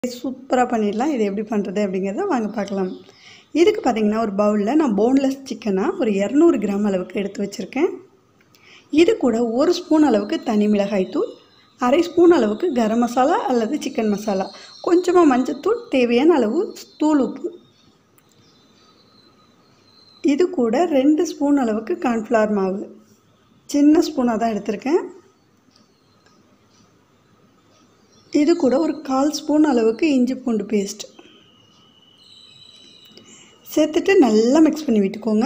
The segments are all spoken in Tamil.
சூப்பராக பண்ணிடலாம் இது எப்படி பண்ணுறது அப்படிங்கிறத வாங்க பார்க்கலாம் இதுக்கு பார்த்தீங்கன்னா ஒரு பவுலில் நான் போன்லெஸ் சிக்கனாக ஒரு இரநூறு கிராம் அளவுக்கு எடுத்து வச்சுருக்கேன் இது கூட ஒரு ஸ்பூன் அளவுக்கு தனி மிளகாய் தூள் அரை ஸ்பூன் அளவுக்கு கரம் மசாலா அல்லது சிக்கன் மசாலா கொஞ்சமாக மஞ்சத்தூள் தேவையான அளவு தூள் உப்பு இது கூட ரெண்டு ஸ்பூன் அளவுக்கு கார்ன்ஃப்ளவர் மாவு சின்ன ஸ்பூனாக தான் எடுத்திருக்கேன் இது கூட ஒரு கால் ஸ்பூன் அளவுக்கு இஞ்சி பூண்டு பேஸ்ட் சேர்த்துட்டு நல்லா மிக்ஸ் பண்ணி விட்டுக்கோங்க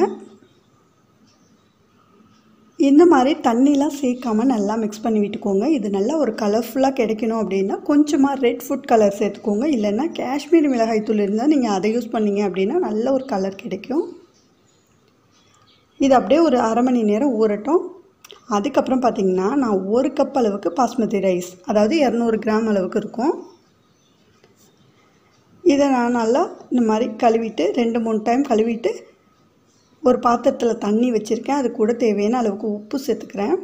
இந்த மாதிரி தண்ணிலாம் சேர்க்காம நல்லா மிக்ஸ் பண்ணி விட்டுக்கோங்க இது நல்லா ஒரு கலர்ஃபுல்லாக கிடைக்கணும் அப்படின்னா கொஞ்சமாக ரெட் ஃபுட் கலர் சேர்த்துக்கோங்க இல்லைன்னா காஷ்மீர் மிளகாய் தூள் இருந்தால் நீங்கள் அதை யூஸ் பண்ணீங்க அப்படின்னா நல்ல ஒரு கலர் கிடைக்கும் இது அப்படியே ஒரு அரை மணி நேரம் ஊறட்டும் அதுக்கப்புறம் பார்த்திங்கன்னா நான் ஒரு கப் அளவுக்கு பாஸ்மதி ரைஸ் அதாவது இரநூறு கிராம் அளவுக்கு இருக்கும் இதை நான் நல்லா இந்த மாதிரி கழுவிட்டு ரெண்டு மூணு டைம் கழுவிட்டு ஒரு பாத்திரத்தில் தண்ணி வச்சுருக்கேன் அது கூட தேவையான அளவுக்கு உப்பு சேர்த்துக்கிறேன்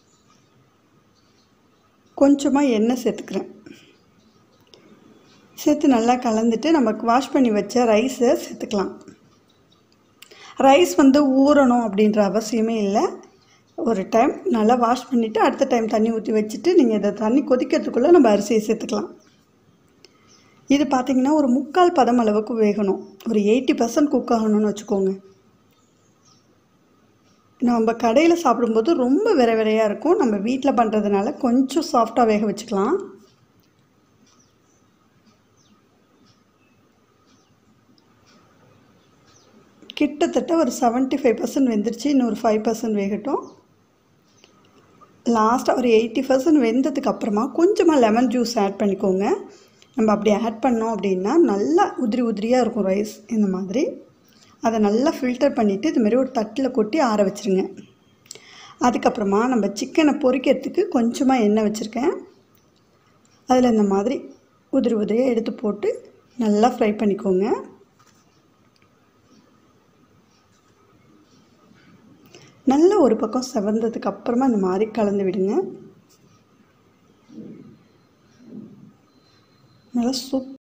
கொஞ்சமாக எண்ணெய் சேர்த்துக்கிறேன் சேர்த்து நல்லா கலந்துட்டு நமக்கு வாஷ் பண்ணி வச்ச ரைஸை சேர்த்துக்கலாம் ரைஸ் வந்து ஊறணும் அப்படின்ற அவசியமே இல்லை ஒரு டைம் நல்லா வாஷ் பண்ணிவிட்டு அடுத்த டைம் தண்ணி ஊற்றி வச்சுட்டு நீங்கள் இதை தண்ணி கொதிக்கிறதுக்குள்ளே நம்ம அரிசியை சேர்த்துக்கலாம் இது பார்த்திங்கன்னா ஒரு முக்கால் பதம் அளவுக்கு வேகணும் ஒரு எயிட்டி பர்சன்ட் குக் ஆகணும்னு வச்சுக்கோங்க நம்ம கடையில் சாப்பிடும்போது ரொம்ப விரை விரையாக இருக்கும் நம்ம வீட்டில் பண்ணுறதுனால கொஞ்சம் சாஃப்டாக வேக வச்சுக்கலாம் கிட்டத்தட்ட ஒரு செவன்ட்டி ஃபைவ் பர்சன்ட் வெந்துருச்சு இன்னும் ஒரு ஃபைவ் பர்சன்ட் வேகட்டும் லாஸ்ட்டாக ஒரு எயிட்டி பர்சன்ட் வெந்ததுக்கு அப்புறமா கொஞ்சமாக லெமன் ஜூஸ் ஆட் பண்ணிக்கோங்க நம்ம அப்படி ஆட் பண்ணோம் அப்படின்னா நல்லா உதிரி உதிரியாக இருக்கும் ரைஸ் இந்த மாதிரி அதை நல்லா ஃபில்டர் பண்ணிவிட்டு இதுமாரி ஒரு தட்டில் கொட்டி ஆற வச்சுருங்க அதுக்கப்புறமா நம்ம சிக்கனை பொரிக்கிறதுக்கு கொஞ்சமாக எண்ணெய் வச்சுருக்கேன் அதில் இந்த மாதிரி உதிரி உதிரியாக எடுத்து போட்டு நல்லா ஃப்ரை பண்ணிக்கோங்க நல்ல ஒரு பக்கம் செவந்ததுக்கு அப்புறமா இந்த மாதிரி கலந்து விடுங்க நல்லா சூப்